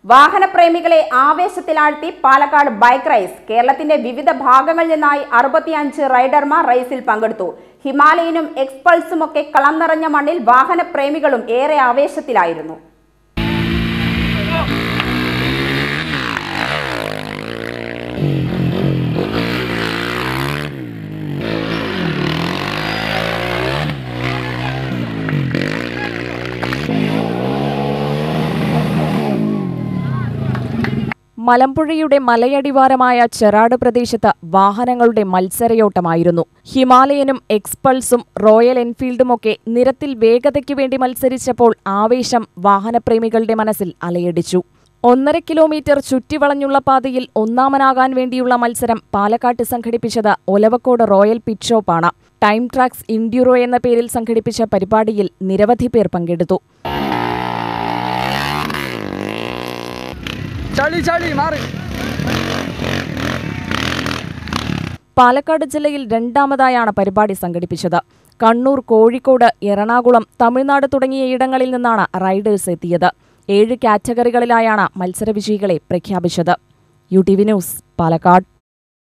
വാഹനപ്രേമികളെ ആവേശത്തിലാഴ്ത്തി Palakkad bike race കേരളത്തിന്റെ വിവിധ ഭാഗങ്ങളിൽ നിന്നായി അറുപത്തിയഞ്ച് റൈഡർമാർ റൈസിൽ പങ്കെടുത്തു ഹിമാലയനും എക്സ്പൾസും ഒക്കെ കളം നിറഞ്ഞ മണ്ണിൽ വാഹനപ്രേമികളും ഏറെ ആവേശത്തിലായിരുന്നു മലമ്പുഴയുടെ മലയടിവാരമായ ചെറാട് പ്രദേശത്ത് വാഹനങ്ങളുടെ മത്സരയോട്ടമായിരുന്നു ഹിമാലയനും എക്സ്പൾസും റോയൽ എൻഫീൽഡുമൊക്കെ നിരത്തിൽ വേഗതയ്ക്ക് വേണ്ടി മത്സരിച്ചപ്പോൾ ആവേശം വാഹനപ്രേമികളുടെ മനസ്സിൽ അലയടിച്ചു ഒന്നര കിലോമീറ്റർ ചുറ്റിവളഞ്ഞുള്ള പാതയിൽ ഒന്നാമനാകാൻ വേണ്ടിയുള്ള മത്സരം പാലക്കാട്ട് സംഘടിപ്പിച്ചത് ഒലവക്കോട് റോയൽ പിറ്റ് ഷോപ്പാണ് ടൈം ട്രാക്സ് ഇൻഡ്യൂറോ എന്ന പേരിൽ സംഘടിപ്പിച്ച പരിപാടിയിൽ നിരവധി പേർ പങ്കെടുത്തു ചളി ചളി മാറി പാലക്കാട് ജില്ലയിൽ രണ്ടാമതായാണ് പരിപാടി സംഘടിപ്പിച്ചത് കണ്ണൂർ കോഴിക്കോട് എറണാകുളം തമിഴ്നാട് തുടങ്ങിയ ഇടങ്ങളിൽ നിന്നാണ് റൈഡേഴ്സ് എത്തിയത് ഏഴ് കാറ്റഗറികളിലായാണ് മത്സരവിജയികളെ പ്രഖ്യാപിച്ചത് U T V news Palakkad